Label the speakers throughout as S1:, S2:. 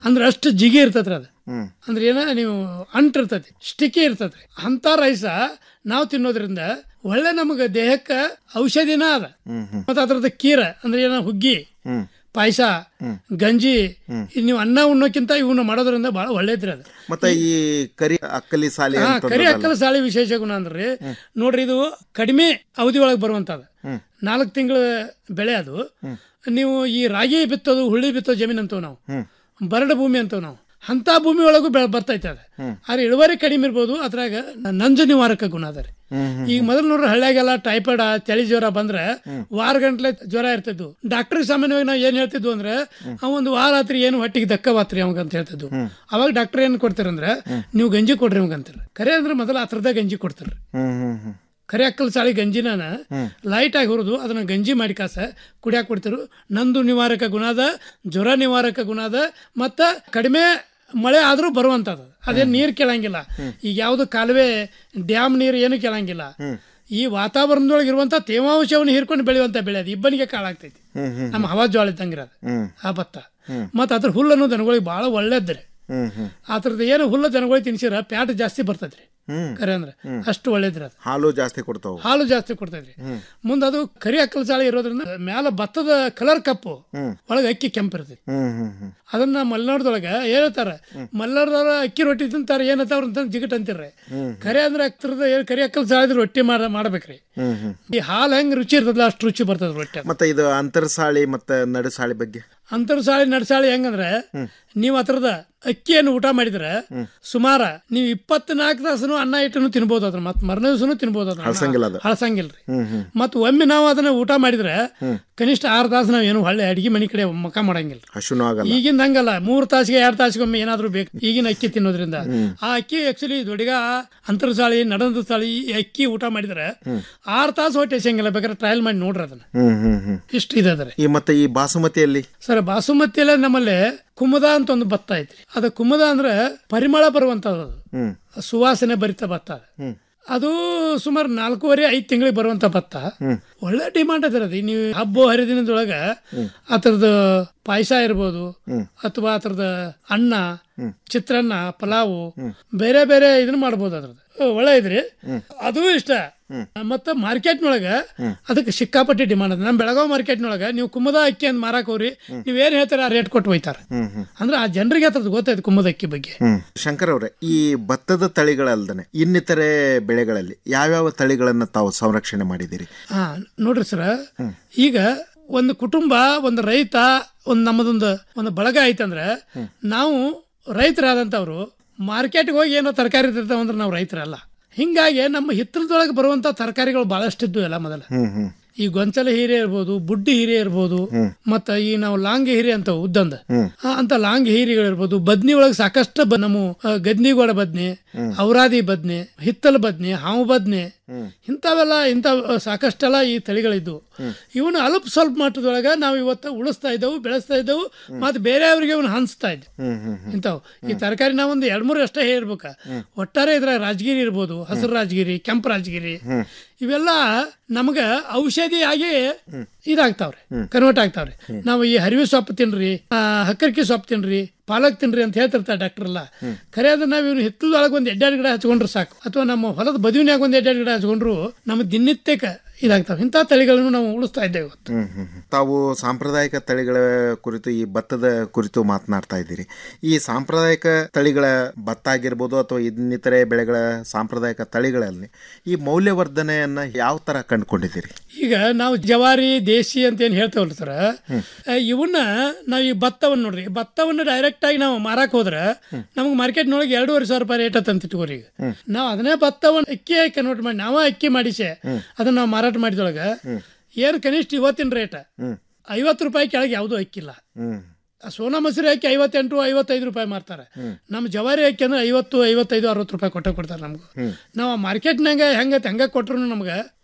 S1: ಅಂದ್ರೆ ಅಷ್ಟು ಜಿಗಿ ಇರ್ತದ್ರಿ ಅದು
S2: ಹ್ಮ್
S1: ಅಂದ್ರೆ ಏನ ನೀವು ಅಂಟ್ ಇರ್ತೈತಿ ಸ್ಟಿಕ್ಕಿ ಇರ್ತೈತಿ ಅಂತ ರೈಸ ನಾವು ತಿನ್ನೋದ್ರಿಂದ ಒಳ್ಳೆ ನಮಗೆ ದೇಹಕ್ಕೆ ಔಷಧಿನ ಅದ
S2: ಹ್ಮ್ ಹ್ಮ್
S1: ಮತ್ತು ಅದ್ರದ್ದು ಕೀರ ಅಂದ್ರೆ ಏನ ಹುಗ್ಗಿ
S2: ಹ್ಮ್
S1: ಪಾಯಸ ಗಂಜಿ ಇದ್ ನೀವು ಅನ್ನ ಉಣ್ಣೋಕ್ಕಿಂತ ಇವನ್ನ ಮಾಡೋದ್ರಿಂದ ಬಹಳ ಒಳ್ಳೇದ್ರಿ ಅದು
S2: ಮತ್ತೆ ಈ ಕರಿ ಅಕ್ಕಲಿ ಸಾಲಿ
S1: ಹಾ
S2: ಅಂತ
S1: ಕರಿ ಅಕ್ಕಲ ಸಾಳಿ ವಿಶೇಷ ಗುಣ ಅಂದ್ರೆ ನೋಡ್ರಿ ಇದು ಕಡಿಮೆ ಅವಧಿ ಒಳಗೆ ಬರುವಂತದ್ದು ನಾಲ್ಕು ತಿಂಗಳ ಬೆಳೆ ಅದು ನೀವು ಈ ರಾಗಿ ಬಿತ್ತೋದು ಹುಳ್ಳಿ ಬಿತ್ತೋ ಜಮೀನು ಅಂತವ್ ನಾವು ಬರಡು ಭೂಮಿ ಅಂತವ್ ನಾವು ಅಂತ ಭೂಮಿ ಒಳಗೂ ಬೆಳೆ ಬರ್ತೈತೆ ಅದು ಆದ್ರೆ ಇಳುವರಿ ಕಡಿಮೆ ಇರ್ಬೋದು ಅದ್ರಾಗ ನಂಜು ನಿವಾರಕ ಗುಣ ಅದ ರೀ ಈಗ ಮೊದಲು ನೋಡ್ರಿ ಹಳ್ಳಿಯಾಗೆಲ್ಲ ಟೈಫಾಯ್ಡ್ ಚಳಿ ಜ್ವರ ಬಂದ್ರೆ ವಾರ ಗಂಟ್ಲೆ ಜ್ವರ ಇರ್ತಿದ್ವು ಡಾಕ್ಟರ್ ಸಾಮಾನ್ಯವಾಗಿ ನಾವು ಏನ್ ಹೇಳ್ತಿದ್ವು ಅಂದ್ರೆ ಅವ ಒಂದು ವಾರ ಆತ್ರಿ ಏನು ಹೊಟ್ಟಿಗೆ ದಕ್ಕವಾತ್ರಿ ಅವಾಗ ಅಂತ ಹೇಳ್ತಿದ್ವು ಅವಾಗ ಡಾಕ್ಟರ್ ಏನ್ ಕೊಡ್ತಾರಂದ್ರೆ ನೀವು ಗಂಜಿ ಕೊಡ್ರಿ ಅವಾಗ ಅಂತಾರೆ ಕರೆ ಅಂದ್ರೆ ಮೊದಲು ಹತ್ರದ ಗಂಜಿ ಕೊಡ್ತಾರ್ರಿ
S2: ಹ್ಮ್ ಹ್ಮ್ ಹ್ಮ್
S1: ಕರೆ ಅಕ್ಕಲ್ ಸಾಳಿ ಗಂಜಿನ ಲೈಟ್ ಆಗಿ ಹುರಿದು ಅದನ್ನ ಗಂಜಿ ಮಾಡಿ ಕಾಸ ಕುಡಿಯಾಕ ಕೊಡ್ತಿರು ನಂದು ನಿವಾರಕ ಗುಣ ಅದ ಜ್ವರ ನಿವಾರಕ ಗುಣ ಅದ ಮತ್ತ ಕಡಿಮೆ ಮಳೆ ಆದ್ರೂ ಬರುವಂತದ್ದು ಅದೇನ್ ನೀರ್ ಕೇಳಂಗಿಲ್ಲ ಈಗ ಯಾವ್ದು ಕಾಲುವೆ ಡ್ಯಾಮ್ ನೀರು ಏನು ಕೇಳಂಗಿಲ್ಲ ಈ ವಾತಾವರಣದೊಳಗೆ ಇರುವಂತ ತೇವಾಂಶವನ್ನು ಹೀರ್ಕೊಂಡು ಬೆಳೆಯುವಂತ ಬೆಳೆ ಅದು ಇಬ್ಬನಿಗೆ ಕಾಳಾಗ್ತೈತಿ
S2: ಹ್ಮ್ ಹ್ಮ್
S1: ನಮ್ಮ ಹವಾ ಜ್ವಾಳ ಇದ್ದಂಗಿರ ಅದು
S2: ಹ್ಮ್
S1: ಆ ಭತ್ತ ಮತ್ತ ಅದ್ರ ಹುಲ್ಲನ್ನು ದನಗಳಿಗೆ ಬಹಳ ಒಳ್ಳೇದ್ರಿ
S2: ಹ್ಮ್ ಹ್ಮ್
S1: ಅದ್ರದ್ದು ಏನು ಹುಲ್ಲು ದನಗಳಿಗೆ ತಿನ್ಸಿರ ಪ್ಯಾಟ್ ಜಾಸ್ತಿ ಬರ್ತೈತ್ರಿ
S2: ಹ್ಮ್
S1: ಕರೆ ಅಂದ್ರೆ ಅಷ್ಟು ಒಳ್ಳೇದ್ರಿ ಅದು
S2: ಹಾಲು ಜಾಸ್ತಿ ಕೊಡ್ತಾವು
S1: ಹಾಲು ಜಾಸ್ತಿ ಕೊಡ್ತೈತ್ರಿ ಮುಂದೆ ಅದು ಕರಿ ಅಕ್ಕಲ ಸಾಳಿ ಇರೋದ್ರಿಂದ ಮ್ಯಾಲ ಭತ್ತದ ಕಲರ್ ಕಪ್ಪು ಒಳಗೆ ಅಕ್ಕಿ ಕೆಂಪು ಇರ್ತೈತಿ
S2: ಹ್ಮ್ ಹ್ಮ್ ಹ್ಮ್
S1: ಅದನ್ನ ಮಲೆನಾಡ್ದೊಳಗೆ ಹೇಳ್ತಾರ ಮಲೆನಾಡ್ದವ್ರ ಅಕ್ಕಿ ರೊಟ್ಟಿ ತಿಂತಾರ ಏನಂತಾವ್ರ ಅಂತ ಜಿಗಟ್ ಅಂತಿರ್ರಿ ಕರೆ ಅಂದ್ರೆ ಅಕ್ತರದ ಏನ್ ಕರಿ ಅಕ್ಕಲ್ ಸಾಳಿದ್ರೆ ರೊಟ್ಟಿ ಮಾಡ ಮಾಡ್ಬೇಕ್ರಿ
S2: ಹ್ಮ್ ಹ್ಮ್
S1: ಈ ಹಾಲು ಹೆಂಗ್ ರುಚಿ ಇರ್ತದಲ್ಲ ಅಷ್ಟು ರುಚಿ ಬರ್ತದ ರೊಟ್ಟಿ ಅದು.
S2: ಮತ್ತೆ ಇದು ಅಂತರ್ಸಾಳಿ ಮತ್ತೆ ನಡುಸಾಳಿ ಬಗ್ಗೆ
S1: ಅಂತರ್ ಸಾಳಿ ನಡ್ಸಾಳಿ ಹೆಂಗಂದ್ರೆ ನೀವು ಅದ್ರದ ಅಕ್ಕಿಯನ್ನು ಊಟ ಮಾಡಿದ್ರೆ ಸುಮಾರ ನೀವು ಇಪ್ಪತ್ನಾಲ್ಕು ತಾಸನು ಅನ್ನ ಇಟ್ಟನು ತಿನ್ಬೋದು ಅದ್ರ ಮತ್ತೆ ಮರನೇ ದಿವಸನು ತಿನ್ಬೋದು ಅದ್ರ
S2: ಹಳ್ಸಂಗಿಲ್ಲ ಅದು.
S1: ಹಳಸಂಗಿಲ್ರಿ
S2: ಹ್ಮ್ ಹ್ಮ್
S1: ಮತ್ತು ಒಮ್ಮೆ ನಾವು ಅದನ್ನ ಊಟ ಮಾಡಿದ್ರೆ ಕನಿಷ್ಠ ಆರು ತಾಸು ನಾವು ಏನು ಹೊಳ್ಳೆ ಅಡಿಗೆ ಮನೆ ಕಡೆ ಮಕ ಮಾಡಂಗಿಲ್ಲ
S2: ಹಸುನೂ ಆಗಲ್ಲ
S1: ಈಗಿನ ಹಂಗಲ್ಲ ಮೂರು ತಾಸಿಗೆ ಎರಡು ತಾಸಿಗೊಮ್ಮೆ ಏನಾದ್ರೂ ಬೇಕು ಈಗಿನ ಅಕ್ಕಿ ತಿನ್ನೋದ್ರಿಂದ ಆ ಅಕ್ಕಿ ಆಕ್ಚುಲಿ ದೊಡ್ಡಗ ಅಂತರ್ಸಾಳಿ ನಡದ ಸಾಳಿ ಈ ಅಕ್ಕಿ ಊಟ ಮಾಡಿದ್ರೆ ಆರು ತಾಸು ಹೊಟ್ಟೆ ಎಸಂಗಿಲ್ಲ ಬೇಕಾದ್ರೆ ಟ್ರಯಲ್ ಮಾಡಿ ನೋಡ್ರಿ ಅದನ್ನ
S2: ಹ್ಮ್ ಹ್ಮ್ ಹ್ಮ್
S1: ಇಷ್ಟು ಇದೆ ಅದ್ರಿ
S2: ಈ ಮತ್ತೆ ಈ ಬಾಸುಮತಿಯಲ್ಲಿ
S1: ಸರ್ ಬಾಸುಮತಿಯಲ್ಲ ನಮ್ಮಲ್ಲಿ ಕುಮುದ ಅಂತ ಒಂದು ಭತ್ತ ಐತ್ರಿ ಅದು ಕುಮುದ ಅಂದ್ರೆ ಪರಿಮಳ ಬರುವಂತದ್ದು ಅದು
S2: ಹ್ಮ್
S1: ಸುವಾಸನೆ ಭರಿತ ಭತ್ತ ಅದು. ಅದು ಸುಮಾರು ನಾಲ್ಕೂವರೆ ಐದು ತಿಂಗಳಿಗೆ ಬರುವಂತ ಭತ್ತ ಒಳ್ಳೆ ಡಿಮಾಂಡ್ ಅದ ಅದು ನೀವು ಹಬ್ಬ ಹರಿದಿನದೊಳಗ ಅದ್ರದ್ದು ಪಾಯಸ ಇರ್ಬೋದು ಅಥವಾ ಅದ್ರದ ಅನ್ನ ಚಿತ್ರಾನ್ನ ಪಲಾವು ಬೇರೆ ಬೇರೆ ಇದನ್ನ ಮಾಡ್ಬೋದು ಅದ್ರದ್ದು ಒಳ್ಳೆ ಇದ್ರಿ ಅದು ಇಷ್ಟ ಮತ್ತ ಮಾರ್ಕೆಟ್ನೊಳಗ ಅದಕ್ಕೆ ಸಿಕ್ಕಾಪಟ್ಟಿ ಡಿಮಾಂಡ್ ಅದ ನಮ್ಮ ಬೆಳಗಾವ್ ಮಾರ್ಕೆಟ್ನೊಳಗ ನೀವು ಕುಮ್ಮದ ಅಕ್ಕಿ ಅಂತ ಮಾರಾಕ್ ಹೋಗ್ರಿ ನೀವ್ ಏನ್ ಹೇಳ್ತಾರ ಆ ರೇಟ್ ಕೊಟ್ಟು ಹೋಯ್ತಾರ ಅಂದ್ರೆ ಆ ಜನರಿಗೆ ಅದ್ರದ್ದು ಗೊತ್ತಾಯ್ತು ಕುಮ್ಮದ ಅಕ್ಕಿ ಬಗ್ಗೆ
S2: ಹ್ಮ್ ಶಂಕರ್ ಅವ್ರೆ ಈ ಭತ್ತದ ತಳಿಗಳಲ್ದನೆ ಇನ್ನಿತರೆ ಬೆಳೆಗಳಲ್ಲಿ ಯಾವ್ಯಾವ ತಳಿಗಳನ್ನ ತಾವು ಸಂರಕ್ಷಣೆ ಮಾಡಿದಿರಿ
S1: ಹಾ ನೋಡ್ರಿ ಸರ ಈಗ ಒಂದು ಕುಟುಂಬ ಒಂದು ರೈತ ಒಂದು ನಮ್ಮದೊಂದು ಒಂದು ಬಳಗ ಐತಂದ್ರೆ ನಾವು ರೈತರಾದಂಥವ್ರು ಮಾರ್ಕೆಟ್ಗೆ ಹೋಗಿ ಏನೋ ತರಕಾರಿ ತಿರ್ತಾವ ಅಂದ್ರೆ ನಾವು ರೈತರಲ್ಲ ಹಿಂಗಾಗಿ ನಮ್ಮ ಹಿತ್ತಲದೊಳಗೆ ಬರುವಂತ ತರಕಾರಿಗಳು ಬಹಳಷ್ಟಿದ್ವು ಎಲ್ಲ ಮೊದಲ
S2: ಹ್ಮ್ ಹ್ಮ್
S1: ಈ ಗೊಂಚಲ ಹೀರೆ ಇರ್ಬೋದು ಬುಡ್ಡಿ ಹೀರೆ ಇರ್ಬೋದು ಮತ್ತ ಈ ನಾವು ಲಾಂಗ್ ಹೀರೆ ಅಂತ ಉದ್ದಂದ ಆ, ಅಂತ ಲಾಂಗ್ ಹೀರೆಗಳಿರ್ಬೋದು ಬದ್ನಿ ಒಳಗೆ ಸಾಕಷ್ಟು ಬ- ನಮ್ಮ ಆ, ಗದ್ನಿಗೋಡ ಬದ್ನಿ ಔರಾದಿ ಬದ್ನಿ ಹಿತ್ತಲ ಬದ್ನಿ ಹಾವು ಬದ್ನಿ ಇಂಥವೆಲ್ಲ ಇಂಥ ಸಾಕಷ್ಟೆಲ್ಲ ಈ ತಳಿಗಳಿದ್ವು ಇವನು ಅಲ್ಪ ಸ್ವಲ್ಪ ಮಟ್ಟದೊಳಗ ನಾವು ಇವತ್ತು ಉಳಿಸ್ತಾ ಇದ್ದವು ಬೆಳೆಸ್ತಾ ಇದ್ದವು ಮತ್ತೆ ಬೇರೆಯವ್ರಿಗೆ ಇವನು ಹಂಚ್ತಾ ಇದ್ದೆವು
S2: ಹ್ಮ್ ಹ್ಮ್ ಹ್ಮ್
S1: ಇಂಥವು ಈ ತರಕಾರಿ ನಾವೊಂದು ಎರಡ್ ಮೂರು ಅಷ್ಟೇ ಹೇಳ್ಬೇಕ ಒಟ್ಟಾರೆ ಇದ್ರ ರಾಜಗಿರಿ ಇರ್ಬೋದು ಹಸಿರು ರಾಜಗಿರಿ ಕೆಂಪು ರಾಜಗಿರಿ ಇವೆಲ್ಲ ನಮಗ ಔಷಧಿಯಾಗಿ ಇದಾಗ್ತಾವ್ರಿ ಕನ್ವರ್ಟ್ ಆಗ್ತಾವ್ರಿ ನಾವು ಈ ಹರಿವೆ ಸೊಪ್ಪು ತಿನ್ರಿ ಆ, ಹಕ್ಕರ್ಕಿ ಸೊಪ್ಪು ತಿನ್ರಿ ಪಾಲಕ್ ತಿನ್ರಿ ಅಂತ ಹೇಳ್ತಿರ್ತಾರೆ ಡಾಕ್ಟರ್ ಎಲ್ಲ ಖರೆ ಅದ ನಾವು ಇವ್ನು ಹಿತ್ತಲದೊಳಗೆ ಒಂದು ಎಡ್ಡಾಡ್ ಗಿಡ ಹಚ್ಕೊಂಡ್ರೆ ಸಾಕು ಅಥವಾ ನಮ್ಮ ಹೊಲದ ಬದುವಿನ್ಯಾಗ ಒಂದು ಎಡ್ಡಾಡ್ ಗಿಡ ಹಚ್ಕೊಂಡ್ರು ನಮ್ಮ ದಿನನಿತ್ಯಕ್ಕೆ ಇದಾಗ್ತಾವೆ ಇಂಥ ತಳಿಗಳನ್ನು ನಾವು ಉಳಿಸ್ತಾ ಇದ್ದೇವೆ ಇವತ್ತು
S2: ಹ್ಮ್ ಹ್ಮ್ ಹ್ಮ್. ತಾವು ಸಾಂಪ್ರದಾಯಿಕ ತಳಿಗಳ ಕುರಿತು ಈ ಭತ್ತದ ಕುರಿತು ಮಾತನಾಡ್ತಾ ಇದ್ದೀರಿ ಈ ಸಾಂಪ್ರದಾಯಿಕ ತಳಿಗಳ ಭತ್ತ ಆಗಿರ್ಬೋದು ಅಥವಾ ಇನ್ನಿತರೆ ಬೆಳೆಗಳ ಸಾಂಪ್ರದಾಯಿಕ ತಳಿಗಳಲ್ಲಿ ಈ ಮೌಲ್ಯವರ್ಧನೆಯನ್ನ ಯಾವ ತರ ಕಂಡುಕೊಂಡಿದ್ದೀರಿ
S1: ಈಗ ನಾವು ಜವಾರಿ ದೇಸಿ ಅಂತ ಏನ್ ಹೇಳ್ತೇವಲ್ಲ ಸರ್ ಇವನ್ನ ನಾವು ಈ ಭತ್ತವನ್ನ ನೋಡ್ರಿ ಭತ್ತವನ್ನ ಡೈರೆಕ್ಟ್ ಆಗಿ ನಾವು ಮಾರಾಕ್ ಹೋದ್ರೆ ನಮ್ಗೆ ಮಾರ್ಕೆಟ್ನೊಳಗೆ ಎರಡೂವರೆ ಸಾವಿರ ರೂಪಾಯಿ ರೇಟ್ ಅಂತ ಇಟ್ಕೋರಿ ಈಗ ನಾವು ಅದನ್ನೇ ಭತ್ತವನ್ನ ಅಕ್ಕಿ ಕನ್ವರ್ಟ್ ಮಾಡಿ ನಾವ ಅಕ್ಕಿ ಮಾಡಿಸಿ ಅದನ್ನ ನಾವು ಮಾರಾಟ ಮಾಡಿದೊಳಗ ಏನು ಕನಿಷ್ಠ ಇವತ್ತಿನ ರೇಟ್ ಐವತ್ತು ರೂಪಾಯಿ ಕೆಳಗೆ ಯಾವುದೂ ಅಕ್ಕಿಲ್ಲ
S2: ಹ್ಮ್
S1: ಆ ಸೋನಾ ಮಸೂರಿ ಅಕ್ಕಿ ಐವತ್ತೆಂಟು ಐವತ್ತೈದು ರೂಪಾಯಿ ಮಾರ್ತಾರೆ ನಮ್ಮ ಜವಾರಿ ಅಕ್ಕಿ ಅಂದ್ರೆ ಐವತ್ತು ಐವತ್ತೈದು ಅರವತ್ತು ರೂಪಾಯಿ ಕೊಟ್ಟೆ ಕೊಡ್ತಾರೆ ನಮ್ಗೆ ನಾವು ಮಾರ್ಕೆಟ್ನಾಗ ಹೆಂಗೈತೆ ಹಂಗ ಕೊಟ್ರು ನಮ್ಗೆ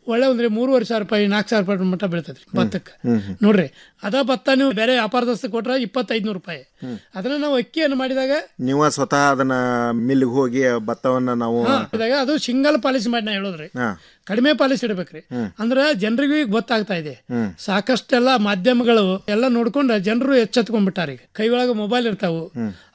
S1: ಒಳ್ಳೆ ಒಂದ್ರಿ ಮೂರುವರೆ ಸಾವಿರ ರೂಪಾಯಿ ನಾಲ್ಕು ಸಾವಿರ ರೂಪಾಯಿ ಮಟ್ಟ ಬೀಳ್ತೈತ್ರಿ ಭತ್ತಕ್ಕೆ ನೋಡ್ರಿ ಅದ ಭತ್ತ ನೀವು ಬೇರೆ ವ್ಯಾಪಾರದಸ್ತ ಕೊಟ್ರೆ ಇಪ್ಪತ್ತೈದು ರೂಪಾಯಿ ಅದನ್ನ ನಾವು ಅಕ್ಕಿಯನ್ನು ಮಾಡಿದಾಗ
S2: ನೀವ ಸ್ವತಃ ಅದನ್ನ ಮಿಲ್ಗೆ ಹೋಗಿ ಭತ್ತವನ್ನ ನಾವು
S1: ಮಾಡಿದಾಗ ಅದು ಸಿಂಗಲ್ ಪಾಲಿಸಿ ಮಾಡಿ ನಾ ಹೇಳೋದ್ರಿ
S2: ಹಾ
S1: ಕಡಿಮೆ ಪಾಲಿಸಿ ಇಡ್ಬೇಕ್ರಿ ಅಂದ್ರೆ ಜನರಿಗೂ ಈಗ ಗೊತ್ತಾಗ್ತಾ ಇದೆ ಸಾಕಷ್ಟೆಲ್ಲ ಮಾಧ್ಯಮಗಳು ಎಲ್ಲ ನೋಡ್ಕೊಂಡು ಜನರು ಎಚ್ಚೆತ್ಕೊಂಡ್ಬಿಟ್ಟಾರ ಈಗ ಕೈ ಒಳಗೆ ಮೊಬೈಲ್ ಇರ್ತಾವು